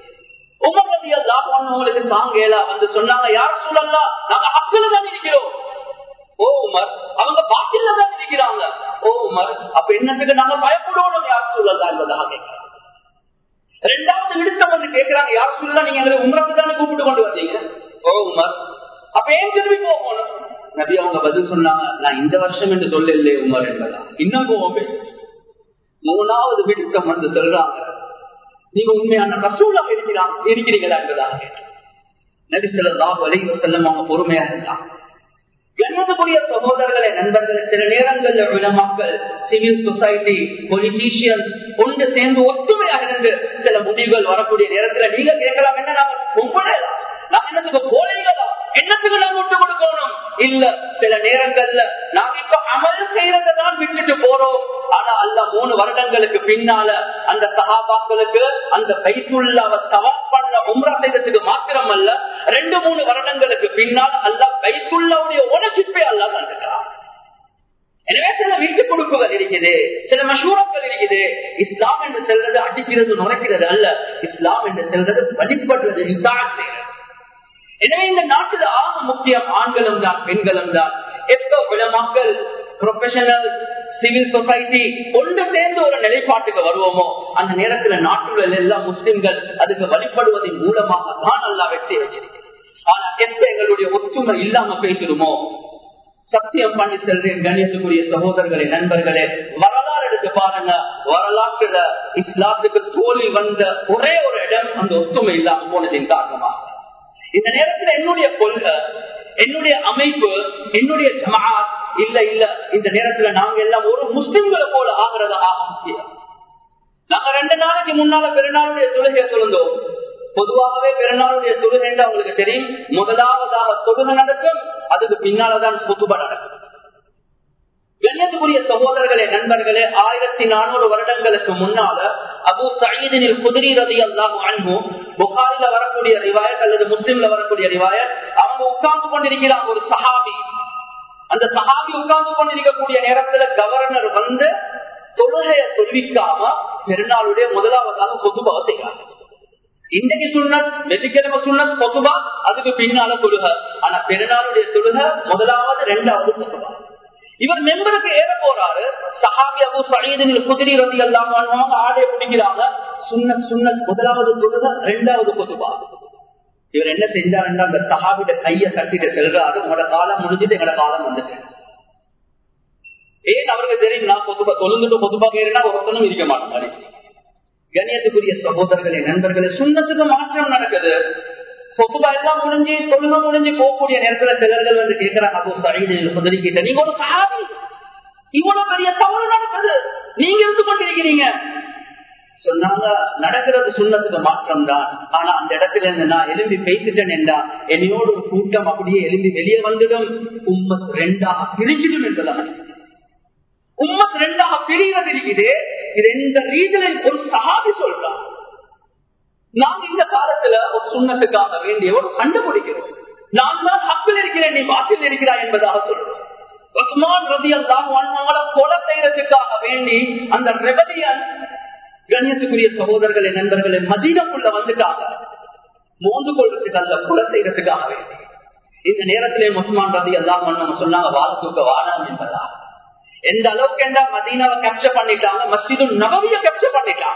உங்களுக்கு தாங்கலா வந்து சொன்னாங்க யார் சொல்லலாம் நாங்க ஹக்குல தான் இருக்கிறோம் ஓ உமர் அவங்க பாட்டில தான் இருக்கிறாங்க ஓ உமர் அப்ப என்னத்துக்கு நாங்க பயப்படணும் யார் சொல்லலாம் என்பதாக கேட்கிறாங்க ரெண்டாவது விடுத்தம் வந்து கேட்கிறாங்க யார் சொல்லலாம் நீங்க எங்களை உமரத்து தானே கூப்பிட்டு கொண்டு வந்தீங்க ஓ உமர் அப்ப ஏன் திரும்பி போகணும் நபி அவங்க பதில் சொன்னாங்க நான் இந்த வருஷம் என்று சொல்லல உமர் என்பதா இன்னும் போவோம் மூணாவது விடுத்தம் வந்து சொல்றாங்க நீங்க உண்மையான ரசூலாக இருக்கிறாங்க இருக்கிறீங்களா என்பதாக நபி சொல்லலாம் வலிவு செல்லம் அவங்க பொறுமையா இருந்தாங்க கண்மத்துக்குரிய சகோதரர்களை நண்பர்கள் சில நேரங்களில் உள்ள மக்கள் சிவில் சொசைட்டி பொலிட்டீஷியன் கொண்டு சேர்ந்து ஒத்துமையாக இருந்து சில முடிவுகள் வரக்கூடிய நேரத்துல நீங்க கேட்கலாம் என்ன நாங்க கும்பிடலாம் நாங்க என்னத்துக்கு போலைகளா என்னத்துக்கு நாங்க விட்டு கொடுக்கணும் இல்ல சில நேரங்கள்ல நாங்க இப்ப அமல் செய்யறதை தான் விட்டுட்டு போறோம் ஆனா அல்ல மூணு வருடங்களுக்கு பின்னால அந்த சகாபாக்களுக்கு அந்த பைத்துள்ளாவ சவாப் பண்ண உம்ரா செய்ததுக்கு மாத்திரம் அல்ல ரெண்டு மூணு வருடங்களுக்கு பின்னால் அல்ல பைத்துள்ளாவுடைய ஓனர்ஷிப்பே அல்ல தந்துக்கிறான் எனவே சில வீட்டு கொடுப்புகள் இருக்குது சில மசூரங்கள் இருக்குது இஸ்லாம் என்று செல்றது அடிக்கிறது நுழைக்கிறது அல்ல இஸ்லாம் என்று செல்றது வழிபடுறது இதான் செய்யறது எனவே இந்த நாட்டில் ஆக முக்கியம் ஆண்களும் தான் பெண்களும் தான் எப்ப உலமாக்கள் ப்ரொஃபஷனல் சிவில் சொசைட்டி ஒன்று சேர்ந்து ஒரு நிலைப்பாட்டுக்கு வருவோமோ அந்த நேரத்துல நாட்டுல எல்லா முஸ்லிம்கள் அதுக்கு வழிபடுவதன் மூலமாக தான் நல்லா வெற்றி வச்சிருக்கேன் ஆனா எப்ப எங்களுடைய ஒற்றுமை இல்லாம பேசிடுமோ சத்தியம் பண்ணி செல்றேன் கணியத்துக்குரிய சகோதரர்களே நண்பர்களே வரலாறு எடுத்து பாருங்க வரலாற்றுல இஸ்லாத்துக்கு தோல்வி வந்த ஒரே ஒரு இடம் அந்த ஒற்றுமை இல்லாம போனதின் காரணமாக இந்த நேரத்துல என்னுடைய கொள்கை என்னுடைய அமைப்பு என்னுடைய ஜமாத் இல்ல இல்ல இந்த நேரத்துல நாங்க எல்லாம் ஒரு முஸ்லிம்களை போல ஆகிறத ஆக முக்கியம் நாங்க ரெண்டு நாளைக்கு முன்னால பெருநாளுடைய தொழுகையை சொல்லுந்தோம் பொதுவாகவே பெருநாளுடைய தொழுகை என்று அவங்களுக்கு தெரியும் முதலாவதாக தொழுகை நடக்கும் அதுக்கு பின்னாலதான் பொதுபா நடக்கும் கண்ணியத்துக்குரிய சகோதரர்களே நண்பர்களே ஆயிரத்தி நானூறு வருடங்களுக்கு முன்னால அபு சயீதினில் குதிரி ரதி அல்லாஹ் அன்பு புகாரில வரக்கூடிய ரிவாயத் அல்லது முஸ்லிம்ல வரக்கூடிய ரிவாயத் அவங்க உட்கார்ந்து கொண்டிருக்கிறாங்க ஒரு சஹாபி அந்த சஹாபி உட்கார்ந்து கொண்டிருக்கக்கூடிய நேரத்துல கவர்னர் வந்து தொழுகைய தொழுவிக்காம பெருநாளுடைய முதலாவதாக பொதுவாக செய்யறாங்க இன்றைக்கு சுண்ணத் வெள்ளிக்கிழமை சுண்ணத் பொதுவா அதுக்கு பின்னால தொழுக ஆனா பெருநாளுடைய தொழுக முதலாவது ரெண்டாவது பொதுவா இவர் மெம்பருக்கு ஏற போறாரு சஹாபி அபு சயீதினில் குதிரி ரதி எல்லாம் ஆடையை பிடிக்கிறாங்க சுண்ணத் சுண்ணத் முதலாவது தொழுக ரெண்டாவது பொதுவா இவர் என்ன செஞ்சாருன்னா அந்த சஹாபிட கைய கட்டிட்டு செல்றாரு உங்களோட காலம் முடிஞ்சிட்டு எங்களோட காலம் வந்துட்டு ஏன் அவருக்கு தெரியும் நான் பொதுவா தொழுந்துட்டு பொதுவா கேறினா ஒருத்தனும் இருக்க மாட்டாங்க கணியத்துக்குரிய சகோதரர்களே நண்பர்களே சுண்ணத்துக்கு மாற்றம் நடக்குது சொத்துபா எல்லாம் முடிஞ்சு தொழுக முடிஞ்சு போகக்கூடிய நேரத்துல சிலர்கள் வந்து கேட்கிறாங்க அப்போ சைதில் குதிரை கிட்ட நீங்க ஒரு சாதி இவ்வளவு பெரிய தவறு நடக்குது நீங்க இருந்து கொண்டிருக்கிறீங்க சொன்னாங்க நடக்கிறது சுண்ணத்துக்கு மாற்றம் தான் ஆனா அந்த இடத்துல இருந்து நான் எலும்பி பேசிட்டேன் என்றா என்னையோட ஒரு கூட்டம் அப்படியே எலும்பி வெளியே வந்துடும் உம்மத் ரெண்டாக பிரிச்சிடும் என்றுதான் உம்மத் ரெண்டாக பிரிகிறது இருக்குது இது எந்த ரீதியில் ஒரு சகாதி சொல்றான் நாம் இந்த காலத்துல ஒரு சுண்ணத்துக்காக வேண்டிய ஒரு சண்டை பிடிக்கிறோம் நான் தான் ஹப்பில் இருக்கிறேன் நீ வாக்கில் இருக்கிறாய் என்பதாக சொல்றோம் உஸ்மான் ரதியல் தான் கொலை செய்யறதுக்காக வேண்டி அந்த ரெபலியன் கண்ணியத்துக்குரிய சகோதரர்களே நண்பர்களே மதீனக்குள்ள வந்துட்டாங்க மோந்து கொள்றதுக்கு அல்ல கொலை செய்யறதுக்காக வேண்டி இந்த நேரத்திலே முஸ்மான் ரதி எல்லாம் நம்ம சொன்னாங்க வாழ்த்துக்க வாழம் என்பதா எந்த அளவுக்கு என்றா மதீனாவை கேப்சர் பண்ணிட்டாங்க மஸ்ஜிது நபவிய கேப்சர் பண்ணிட்டாங்க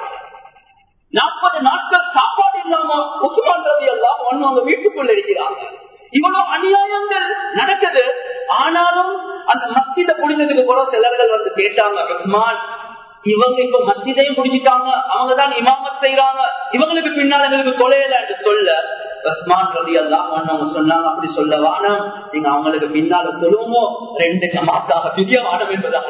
நாற்பது நாட்கள் சாப்பாடு இல்லாம உசுமான் ரவி எல்லாம் ஒன்னு அவங்க வீட்டுக்குள்ள இருக்கிறாங்க இவ்வளவு அநியாயங்கள் நடக்குது ஆனாலும் அந்த மஸ்ஜித புடிஞ்சதுக்கு போற சிலர்கள் வந்து கேட்டாங்க ரஹ்மான் இவங்க இப்ப மஸ்ஜிதையும் முடிச்சிட்டாங்க அவங்க தான் இமாமத் செய்யறாங்க இவங்களுக்கு பின்னால் எங்களுக்கு கொலையில என்று சொல்ல ரஹ்மான் ரதி எல்லாம் அவங்க சொன்னாங்க அப்படி சொல்ல வானம் நீங்க அவங்களுக்கு பின்னால சொல்லுவோமோ ரெண்டு ஜமாத்தாக பிரிய வானம் என்பதாக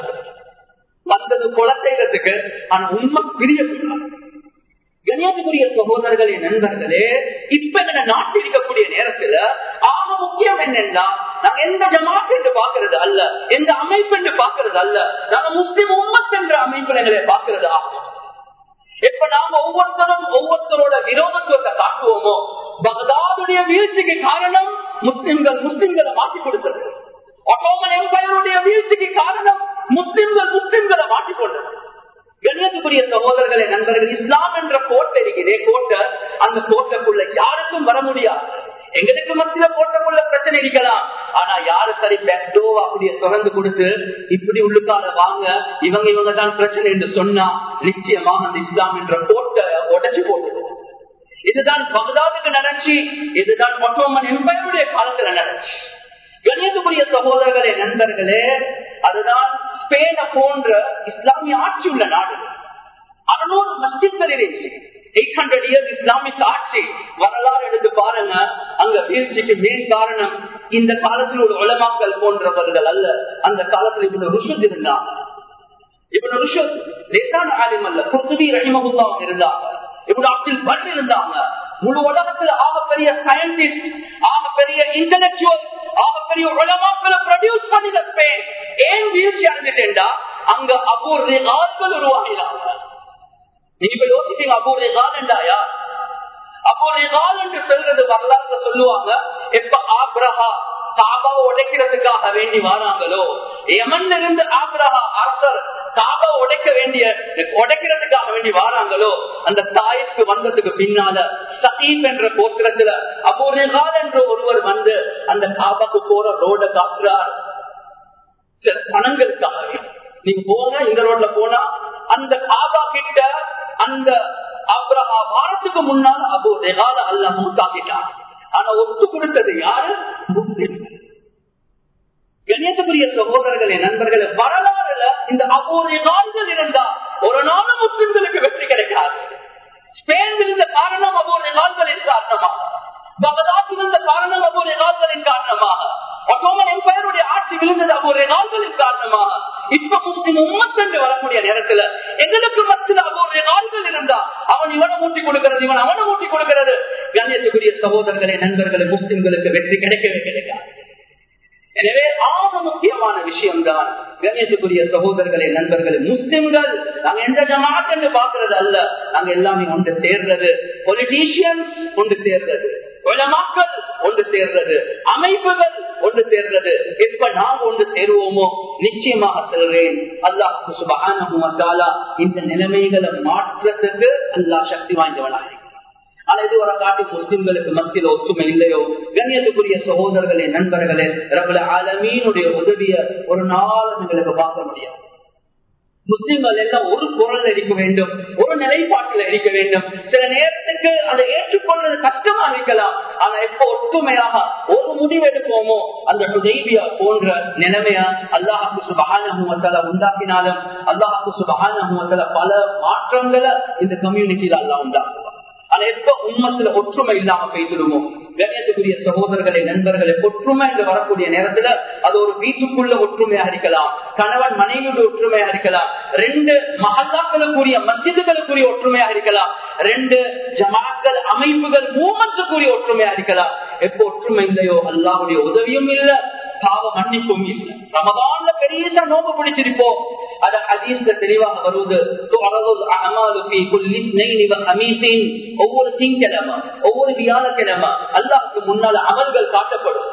வந்தது கொலை செய்யறதுக்கு ஆனா உண்மை பிரிய கணியத்துக்குரிய சகோதரர்களே நண்பர்களே இப்ப எங்க நாட்டில் இருக்கக்கூடிய நேரத்துல ஆக முக்கியம் என்னன்னா நாங்க எந்த ஜமாத் என்று பாக்குறது அல்ல எந்த அமைப்பு என்று பாக்குறது அல்ல நாங்க முஸ்லிம் உம்மத் என்ற அமைப்புல எங்களை பாக்குறது ஆகும் எப்ப நாம ஒவ்வொருத்தரும் ஒவ்வொருத்தரோட விரோதத்துவத்தை காட்டுவோமோ பகதாதுடைய வீழ்ச்சிக்கு காரணம் முஸ்லிம்கள் முஸ்லிம்களை மாற்றி கொடுத்தது ஒட்டோமன் எம்பையருடைய வீழ்ச்சிக்கு காரணம் முஸ்லிம்கள் முஸ்லிம்களை மாற்றிக் கொண்டது கண்ணியத்துக்குரிய சகோதரர்களே நண்பர்கள் இஸ்லாம் என்ற கோட்டை இருக்கிறே கோட்டை அந்த கோட்டைக்குள்ள யாருக்கும் வர முடியாது எங்களுக்கு மத்தியில கோட்டைக்குள்ள பிரச்சனை இருக்கலாம் ஆனா யாரு சரி பெட்டோ அப்படியே திறந்து கொடுத்து இப்படி உள்ளுக்கார வாங்க இவங்க இவங்க தான் பிரச்சனை என்று சொன்னா நிச்சயமாக அந்த இஸ்லாம் என்ற கோட்டை உடச்சு போட்டுடும் இதுதான் பகதாதுக்கு நடந்துச்சு இதுதான் மொட்டோமன் எம்பையருடைய காலத்துல நடந்துச்சு கணியத்துக்குரிய சகோதரர்களே நண்பர்களே அதுதான் ஸ்பெயின போன்ற இஸ்லாமிய ஆட்சி உள்ள நாடு அறுநூறு மஸ்ஜித்கள் இருந்துச்சு எயிட் ஹண்ட்ரட் இயர்ஸ் இஸ்லாமிக் ஆட்சி வரலாறு எடுத்து பாருங்க அங்க வீழ்ச்சிக்கு மெயின் காரணம் இந்த காலத்தில் ஒரு உலமாக்கல் போன்றவர்கள் அல்ல அந்த காலத்தில் இப்படி ருஷத் இருந்தாங்க இப்படி ருஷத் லேசான ஆலிம் அல்ல குத்துபி ரஹிமகுல்லா இருந்தாங்க இப்படி அப்துல் பட் இருந்தாங்க முழு உலகத்துல ஆகப்பெரிய சயின்டிஸ்ட் ஆகப்பெரிய இன்டலெக்சுவல் ஆகப்பெரிய உலமாக்களை ப்ரொடியூஸ் பண்ணின ஸ்பெயின் ஏன் வீழ்ச்சி அடைஞ்சிட்டேன்டா அங்க அபூர்வ ஆட்கள் உருவாகினாங்க நீங்க இப்ப யோசிப்பீங்க அபூர்வ காலண்டாயா அபூர்வ கால் என்று சொல்றது வரலாற்று சொல்லுவாங்க எப்ப ஆப்ரஹா காபாவை உடைக்கிறதுக்காக வேண்டி வராங்களோ எமன் இருந்து ஆப்ரஹா அரசர் காபா உடைக்க வேண்டிய உடைக்கிறதுக்காக வேண்டி வாராங்களோ அந்த தாய்க்கு வந்ததுக்கு பின்னால சகீப் என்ற கோத்திரத்துல அபூர்வகால் என்று ஒருவர் வந்து அந்த காபாக்கு போற ரோட காட்டுறார் சில பணங்களுக்காக நீங்க போங்க இந்த ரோட்ல போனா அந்த காபா கிட்ட அந்த அப்ரஹா வாரத்துக்கு முன்னால அபு ரெகால அல்ல மூத்தாக்கிட்டான் ஆனா ஒத்து கொடுத்தது யாரு முஸ்லிம் கணியத்துக்குரிய சகோதரர்களே நண்பர்களே வரலாறுல இந்த அபூர்வ நாள்கள் இருந்தா ஒரு நாளும் முஸ்லிம்களுக்கு வெற்றி கிடைக்காது ஸ்பெயின் இருந்த காரணம் அபூர்வ நாள்களின் காரணமாக பகதாத் இருந்த காரணம் அபூர்வ நாள்களின் காரணமாக முஸ்லிம் உம்மத்தண்டு வரக்கூடிய நேரத்துல எங்களுக்கு மத்தியில் அவருடைய நாள்கள் இருந்தா அவன் இவனை மூட்டி கொடுக்கிறது இவன் அவனை மூட்டி கொடுக்கிறது கண்ணியத்துக்குரிய சகோதரர்களே நண்பர்களே முஸ்லிம்களுக்கு வெற்றி கிடைக்கவே கிடைக்காது எனவே ஆக முக்கியமான விஷயம் தான் கணேசுக்குரிய சகோதரர்களே நண்பர்களே முஸ்லிம்கள் நாங்க எந்த ஜமாத் என்று பாக்குறது அல்ல நாங்க எல்லாமே ஒன்று சேர்றது பொலிட்டீஷியன்ஸ் ஒன்று சேர்றது மக்கள் ஒன்று சேர்றது அமைப்புகள் ஒன்று சேர்றது எப்ப நாம் ஒன்று சேருவோமோ நிச்சயமாக செல்றேன் அல்லாஹ் சுபகான இந்த நிலைமைகளை மாற்றத்துக்கு அல்லாஹ் சக்தி வாய்ந்தவனாக ஆனா இது ஒரு காட்டி முஸ்லிம்களுக்கு மத்தியில் ஒற்றுமை இல்லையோ கண்ணியத்துக்குரிய சகோதரர்களே நண்பர்களே ரபுல ஆலமீனுடைய உதவிய ஒரு நாள் எங்களுக்கு பார்க்க முடியாது முஸ்லிம்கள் எல்லாம் ஒரு குரல் இருக்க வேண்டும் ஒரு நிலைப்பாட்டில் இருக்க வேண்டும் சில நேரத்துக்கு அதை ஏற்றுக்கொள்றது கஷ்டமா இருக்கலாம் ஆனா எப்ப ஒற்றுமையாக ஒரு முடிவு எடுப்போமோ அந்த துதைவியா போன்ற நிலைமையா அல்லாஹாக்கு சுபகான உண்டாக்கினாலும் அல்லாஹாக்கு சுபகான பல மாற்றங்களை இந்த கம்யூனிட்டியில அல்லா உண்டாக்குவார் ஆனா எப்ப உண்மத்துல ஒற்றுமை இல்லாம பேசிடுமோ கணேசக்குரிய சகோதரர்களை நண்பர்களை ஒற்றுமை என்று வரக்கூடிய நேரத்துல அது ஒரு வீட்டுக்குள்ள ஒற்றுமையா இருக்கலாம் கணவன் மனைவியோட ஒற்றுமையா இருக்கலாம் ரெண்டு மகல்லாக்களுக்குரிய மசிதுகளுக்குரிய ஒற்றுமையா இருக்கலாம் ரெண்டு ஜமாக்கள் அமைப்புகள் மூமெண்ட்ஸுக்குரிய ஒற்றுமையா இருக்கலாம் எப்ப ஒற்றுமை இல்லையோ அல்லாவுடைய உதவியும் இல்ல பாவ மன்னிப்பும் இல்லை ரமதான்ல பெரிய நோக்கு பிடிச்சிருப்போம் அத ஹதீஸ்ல தெளிவாக வருவது ஒவ்வொரு திங்கிழமை ஒவ்வொரு வியாழக்கிழமை அல்லாஹுக்கு முன்னால அமல்கள் காட்டப்படும்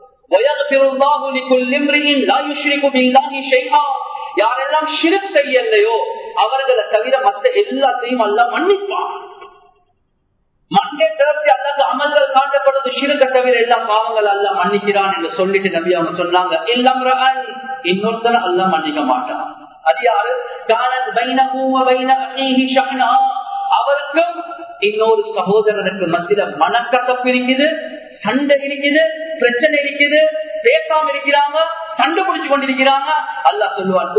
யாரெல்லாம் ஷிரிக் செய்யலையோ அவர்களை தவிர மற்ற எல்லாத்தையும் அல்ல மன்னிப்பான் மண்டே திறத்தி அல்லது அமல்கள் காட்டப்படுறது சிறுக்க தவிர எல்லா பாவங்கள் அல்ல மன்னிக்கிறான் என்று சொல்லிட்டு நம்பி அவங்க சொன்னாங்க எல்லாம் இன்னொருத்தர அல்ல மன்னிக்க மாட்டான் அது யாரு அவருக்கும் இன்னொரு சகோதரருக்கு மத்தியில மனக்கசப்பு இருக்குது சண்டை இருக்குது பிரச்சனை இருக்குது பேசாம இருக்கிறாங்க சண்டை பிடிச்சு கொண்டிருக்கிறாங்க அல்லா சொல்லுவான்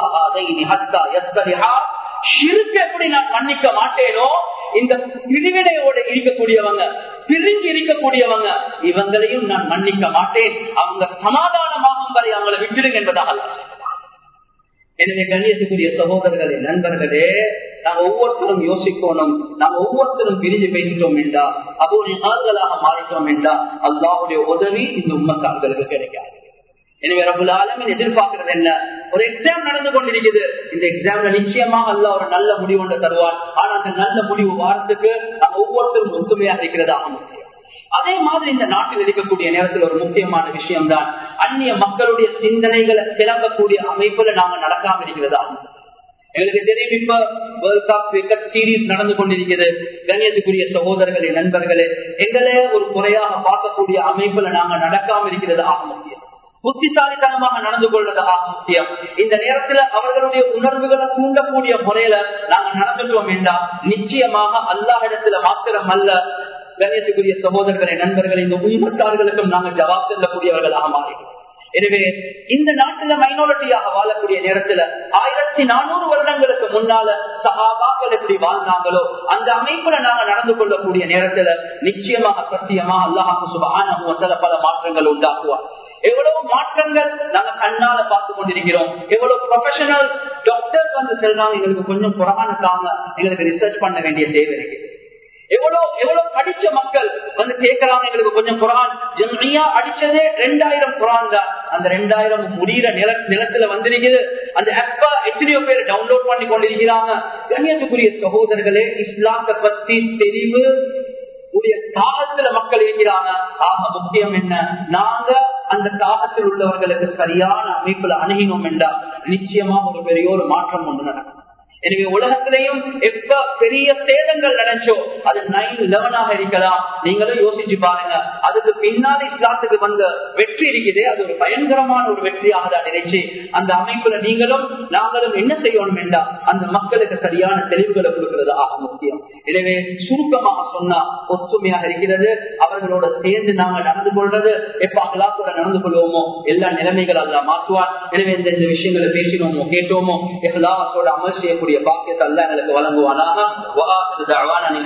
எப்படி நான் மன்னிக்க மாட்டேனோ இந்த பிரிவினையோட இருக்கக்கூடியவங்க பிரிஞ்சு இருக்கக்கூடியவங்க இவங்களையும் நான் மன்னிக்க மாட்டேன் அவங்க சமாதானமாகும் வரை அவங்களை விட்டுடுங்க என்பதாக எனவே கண்ணியத்துக்குரிய சகோதரர்களே நண்பர்களே நாங்க ஒவ்வொருத்தரும் யோசிக்கணும் நாங்க ஒவ்வொருத்தரும் பிரிஞ்சு பேசிட்டோம் என்றா அதோடைய ஆள்களாக மாறிட்டோம் என்றா அல்லாவுடைய உதவி இந்த உண்மக்காரர்களுக்கு கிடைக்காது எனவே ரபுல் ஆலமின் எதிர்பார்க்கிறது என்ன ஒரு எக்ஸாம் நடந்து கொண்டிருக்குது இந்த எக்ஸாம்ல நிச்சயமாக அல்ல ஒரு நல்ல முடிவு ஒன்று தருவார் ஆனா அந்த நல்ல முடிவு வாரத்துக்கு நாங்க ஒவ்வொருத்தரும் ஒத்துமையாக இருக்கிறதாக முடியும் அதே மாதிரி இந்த நாட்டில் இருக்கக்கூடிய நேரத்தில் ஒரு முக்கியமான விஷயம் தான் அந்நிய மக்களுடைய சிந்தனைகளை கிளம்பக்கூடிய அமைப்புல நாங்க நடக்காம இருக்கிறதா எங்களுக்கு தெரியும் இப்ப வேர்ல்ட் கப் கிரிக்கெட் சீரீஸ் நடந்து கொண்டிருக்கிறது கண்ணியத்துக்குரிய சகோதரர்களே நண்பர்களே எங்களே ஒரு குறையாக பார்க்கக்கூடிய அமைப்புல நாங்க நடக்காம இருக்கிறது ஆக முக்கியம் புத்திசாலித்தனமாக நடந்து கொள்வது ஆக முக்கியம் இந்த நேரத்துல அவர்களுடைய உணர்வுகளை தூண்டக்கூடிய முறையில நாங்க நடந்துட்டோம் என்றால் நிச்சயமாக அல்லாஹிடத்துல மாத்திரம் அல்ல கண்ணியத்துக்குரிய சகோதரர்களை நண்பர்களை இந்த உண்மத்தார்களுக்கும் நாங்கள் ஜவாப் செல்லக்கூடியவர்களாக மாறிடுவோம் எனவே இந்த நாட்டுல மைனாரிட்டியாக வாழக்கூடிய நேரத்துல ஆயிரத்தி நானூறு வருடங்களுக்கு முன்னால சகாபாக்கள் எப்படி வாழ்ந்தாங்களோ அந்த அமைப்புல நாங்க நடந்து கொள்ளக்கூடிய நேரத்துல நிச்சயமாக சத்தியமா அல்லாஹு சுபான பல மாற்றங்கள் உண்டாக்குவார் எவ்வளவு மாற்றங்கள் நாங்க கண்ணால பார்த்து கொண்டிருக்கிறோம் எவ்வளவு ப்ரொஃபஷனல் டாக்டர் வந்து செல்றாங்க எங்களுக்கு கொஞ்சம் புறமான தாங்க எங்களுக்கு ரிசர்ச் பண்ண வேண்டிய தேவை இருக்கு எவ்வளவு எவ்வளவு படிச்ச மக்கள் வந்து கேட்கறாங்க எங்களுக்கு கொஞ்சம் குரான் ஜம்மியா அடிச்சதே ரெண்டாயிரம் குரான் தான் அந்த ரெண்டாயிரம் முடிகிற நில நிலத்துல வந்திருக்குது அந்த அப்ப எத்தனையோ பேர் டவுன்லோட் பண்ணி கொண்டிருக்கிறாங்க கண்ணியத்துக்குரிய சகோதரர்களே இஸ்லாத்தை பத்தி தெரிவு உடைய தாகத்துல மக்கள் இருக்கிறாங்க ஆக முக்கியம் என்ன நாங்க அந்த தாகத்தில் உள்ளவர்களுக்கு சரியான அமைப்புல அணுகினோம் என்றால் நிச்சயமா ஒரு பெரிய ஒரு மாற்றம் ஒன்று நடக்கும் எனவே உலகத்திலையும் எப்ப பெரிய சேதங்கள் நடந்தோ அது நைன் லெவனாக இருக்கலாம் நீங்களும் யோசிச்சு பாருங்க அதுக்கு பின்னாடி இஸ்லாத்துக்கு வந்த வெற்றி இருக்குது அது ஒரு பயங்கரமான ஒரு வெற்றியாக தான் நினைச்சு அந்த அமைப்புல நீங்களும் நாங்களும் என்ன செய்யணும் என்றா அந்த மக்களுக்கு சரியான தெளிவுகளை கொடுக்கிறது ஆக முக்கியம் எனவே சுருக்கமாக சொன்னா ஒற்றுமையாக இருக்கிறது அவர்களோட சேர்ந்து நாங்கள் நடந்து கொள்றது எப்ப அகலாத்தோட நடந்து கொள்வோமோ எல்லா நிலைமைகள் அல்ல மாற்றுவார் எனவே இந்த இந்த விஷயங்களை பேசினோமோ கேட்டோமோ எல்லாத்தோட அமல் செய்யக்கூடிய பாக்கியத்தை அல்ல எங்களுக்கு வழங்குவானாக